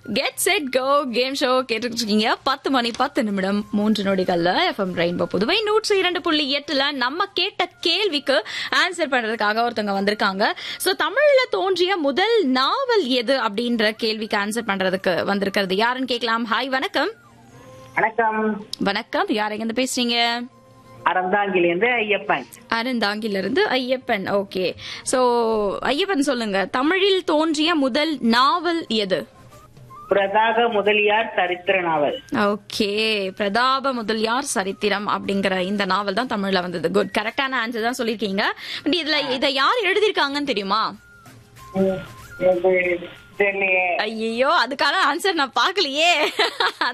Get set go game show கேட்டுட்டு இருக்கீங்க பத்து மணி பத்து நிமிடம் மூன்று நொடிகள்ல எஃப்எம் ரெயின்போ புதுவை நூற்றி இரண்டு புள்ளி எட்டுல நம்ம கேட்ட கேள்விக்கு ஆன்சர் பண்றதுக்காக ஒருத்தவங்க வந்திருக்காங்க சோ தமிழ்ல தோன்றிய முதல் நாவல் எது அப்படின்ற கேள்விக்கு ஆன்சர் பண்றதுக்கு வந்திருக்கிறது யாருன்னு கேட்கலாம் ஹாய் வணக்கம் வணக்கம் வணக்கம் யார் எங்க இருந்து பேசுறீங்க அறந்தாங்கிலிருந்து ஐயப்பன் அருந்தாங்கில இருந்து ஐயப்பன் ஓகே சோ ஐயப்பன் சொல்லுங்க தமிழில் தோன்றிய முதல் நாவல் எது பிரதாக முதலியார் சரித்திர நாவல் ஓகே பிரதாப முதலியார் சரித்திரம் அப்படிங்கிற இந்த நாவல் தான் தமிழ்ல வந்தது குட் கரெக்டான ஆன்சர் தான் சொல்லிருக்கீங்க பட் இதுல இதை யார் எழுதியிருக்காங்கன்னு தெரியுமா தெரியலையே. ஐயோ அதுக்கான ஆன்சர் நான் பார்க்கலையே